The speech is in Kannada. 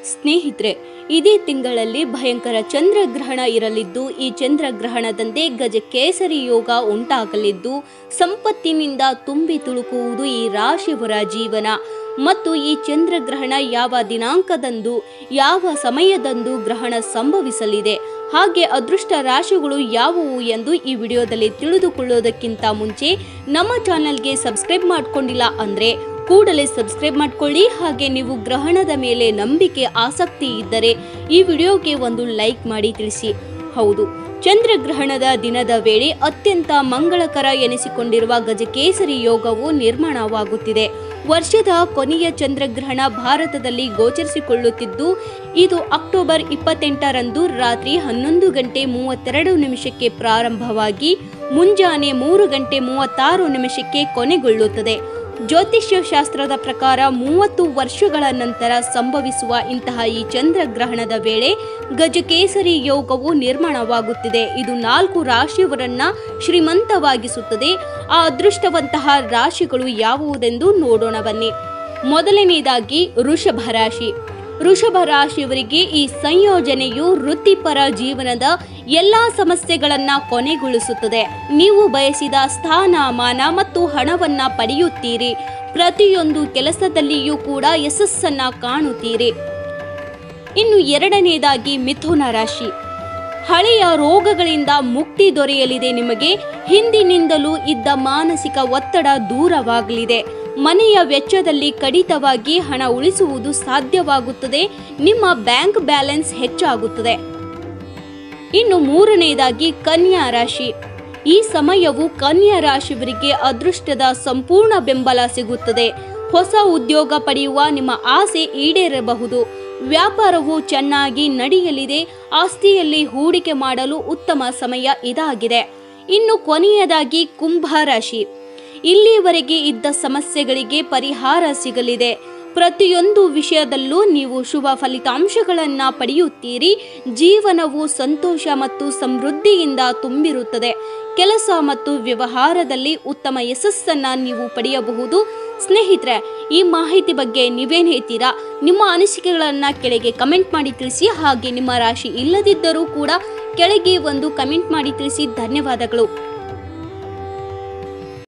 ಸ್ನೇಹಿತರೆ ಇದೇ ತಿಂಗಳಲ್ಲಿ ಭಯಂಕರ ಚಂದ್ರಗ್ರಹಣ ಇರಲಿದ್ದು ಈ ಚಂದ್ರಗ್ರಹಣದಂತೆ ಗಜ ಕೇಸರಿ ಯೋಗ ಉಂಟಾಗಲಿದ್ದು ಸಂಪತ್ತಿನಿಂದ ತುಂಬಿ ತುಳುಕುವುದು ಈ ರಾಶಿಯವರ ಜೀವನ ಮತ್ತು ಈ ಚಂದ್ರಗ್ರಹಣ ಯಾವ ದಿನಾಂಕದಂದು ಯಾವ ಸಮಯದಂದು ಗ್ರಹಣ ಸಂಭವಿಸಲಿದೆ ಹಾಗೆ ಅದೃಷ್ಟ ರಾಶಿಗಳು ಯಾವುವು ಎಂದು ಈ ವಿಡಿಯೋದಲ್ಲಿ ತಿಳಿದುಕೊಳ್ಳೋದಕ್ಕಿಂತ ಮುಂಚೆ ನಮ್ಮ ಚಾನಲ್ಗೆ ಸಬ್ಸ್ಕ್ರೈಬ್ ಮಾಡ್ಕೊಂಡಿಲ್ಲ ಅಂದ್ರೆ ಕೂಡಲೇ ಸಬ್ಸ್ಕ್ರೈಬ್ ಮಾಡ್ಕೊಳ್ಳಿ ಹಾಗೆ ನೀವು ಗ್ರಹಣದ ಮೇಲೆ ನಂಬಿಕೆ ಆಸಕ್ತಿ ಇದ್ದರೆ ಈ ವಿಡಿಯೋಗೆ ಒಂದು ಲೈಕ್ ಮಾಡಿ ತಿಳಿಸಿ ಹೌದು ಚಂದ್ರಗ್ರಹಣದ ದಿನದ ವೇಳೆ ಅತ್ಯಂತ ಮಂಗಳಕರ ಎನಿಸಿಕೊಂಡಿರುವ ಗಜಕೇಸರಿ ಯೋಗವು ನಿರ್ಮಾಣವಾಗುತ್ತಿದೆ ವರ್ಷದ ಕೊನೆಯ ಚಂದ್ರಗ್ರಹಣ ಭಾರತದಲ್ಲಿ ಗೋಚರಿಸಿಕೊಳ್ಳುತ್ತಿದ್ದು ಇದು ಅಕ್ಟೋಬರ್ ಇಪ್ಪತ್ತೆಂಟರಂದು ರಾತ್ರಿ ಹನ್ನೊಂದು ಗಂಟೆ ಮೂವತ್ತೆರಡು ನಿಮಿಷಕ್ಕೆ ಪ್ರಾರಂಭವಾಗಿ ಮುಂಜಾನೆ ಮೂರು ಗಂಟೆ ಮೂವತ್ತಾರು ನಿಮಿಷಕ್ಕೆ ಕೊನೆಗೊಳ್ಳುತ್ತದೆ ಜ್ಯೋತಿಷ್ಯ ಶಾಸ್ತ್ರದ ಪ್ರಕಾರ ಮೂವತ್ತು ವರ್ಷಗಳ ನಂತರ ಸಂಭವಿಸುವ ಇಂತಹ ಈ ಚಂದ್ರಗ್ರಹಣದ ವೇಳೆ ಗಜಕೇಸರಿ ಯೋಗವು ನಿರ್ಮಾಣವಾಗುತ್ತಿದೆ ಇದು ನಾಲ್ಕು ರಾಶಿಯವರನ್ನ ಶ್ರೀಮಂತವಾಗಿಸುತ್ತದೆ ಆ ಅದೃಷ್ಟವಂತಹ ರಾಶಿಗಳು ಯಾವುದೆಂದು ನೋಡೋಣ ಬನ್ನಿ ಮೊದಲನೆಯದಾಗಿ ವೃಷಭ ರಾಶಿ ವೃಷಭ ರಾಶಿಯವರಿಗೆ ಈ ಸಂಯೋಜನೆಯು ವೃತ್ತಿಪರ ಜೀವನದ ಎಲ್ಲಾ ಸಮಸ್ಯೆಗಳನ್ನ ಕೊನೆಗೊಳಿಸುತ್ತದೆ ನೀವು ಬಯಸಿದ ಸ್ಥಾನಮಾನ ಮತ್ತು ಹಣವನ್ನ ಪಡೆಯುತ್ತೀರಿ ಪ್ರತಿಯೊಂದು ಕೆಲಸದಲ್ಲಿಯೂ ಕೂಡ ಯಶಸ್ಸನ್ನ ಕಾಣುತ್ತೀರಿ ಇನ್ನು ಎರಡನೆಯದಾಗಿ ಮಿಥುನ ರಾಶಿ ಹಳೆಯ ರೋಗಗಳಿಂದ ಮುಕ್ತಿ ದೊರೆಯಲಿದೆ ನಿಮಗೆ ಹಿಂದಿನಿಂದಲೂ ಇದ್ದ ಮಾನಸಿಕ ಒತ್ತಡ ದೂರವಾಗಲಿದೆ ಮನೆಯ ವೆಚ್ಚದಲ್ಲಿ ಕಡಿತವಾಗಿ ಹಣ ಉಳಿಸುವುದು ಸಾಧ್ಯವಾಗುತ್ತದೆ ನಿಮ್ಮ ಬ್ಯಾಂಕ್ ಬ್ಯಾಲೆನ್ಸ್ ಹೆಚ್ಚಾಗುತ್ತದೆ ಇನ್ನು ಮೂರನೆಯದಾಗಿ ಕನ್ಯಾ ರಾಶಿ ಈ ಸಮಯವು ಕನ್ಯಾ ರಾಶಿಯವರಿಗೆ ಅದೃಷ್ಟದ ಸಂಪೂರ್ಣ ಬೆಂಬಲ ಸಿಗುತ್ತದೆ ಹೊಸ ಉದ್ಯೋಗ ಪಡೆಯುವ ನಿಮ್ಮ ಆಸೆ ಈಡೇರಬಹುದು ವ್ಯಾಪಾರವು ಚೆನ್ನಾಗಿ ನಡೆಯಲಿದೆ ಆಸ್ತಿಯಲ್ಲಿ ಹೂಡಿಕೆ ಮಾಡಲು ಉತ್ತಮ ಸಮಯ ಇದಾಗಿದೆ ಇನ್ನು ಕೊನೆಯದಾಗಿ ಕುಂಭ ರಾಶಿ ಇಲ್ಲಿಯವರೆಗೆ ಇದ್ದ ಸಮಸ್ಯೆಗಳಿಗೆ ಪರಿಹಾರ ಸಿಗಲಿದೆ ಪ್ರತಿಯೊಂದು ವಿಷಯದಲ್ಲೂ ನೀವು ಶುಭ ಫಲಿತಾಂಶಗಳನ್ನ ಪಡೆಯುತ್ತೀರಿ ಜೀವನವು ಸಂತೋಷ ಮತ್ತು ಸಮೃದ್ಧಿಯಿಂದ ತುಂಬಿರುತ್ತದೆ ಕೆಲಸ ಮತ್ತು ವ್ಯವಹಾರದಲ್ಲಿ ಉತ್ತಮ ಯಶಸ್ಸನ್ನ ನೀವು ಪಡೆಯಬಹುದು ಸ್ನೇಹಿತರೆ ಈ ಮಾಹಿತಿ ಬಗ್ಗೆ ನೀವೇನು ಹೇಳ್ತೀರಾ ನಿಮ್ಮ ಅನಿಸಿಕೆಗಳನ್ನ ಕೆಳಗೆ ಕಮೆಂಟ್ ಮಾಡಿ ತಿಳಿಸಿ ಹಾಗೆ ನಿಮ್ಮ ರಾಶಿ ಇಲ್ಲದಿದ್ದರೂ ಕೂಡ ಕೆಳಗೆ ಒಂದು ಕಮೆಂಟ್ ಮಾಡಿ ತಿಳಿಸಿ ಧನ್ಯವಾದಗಳು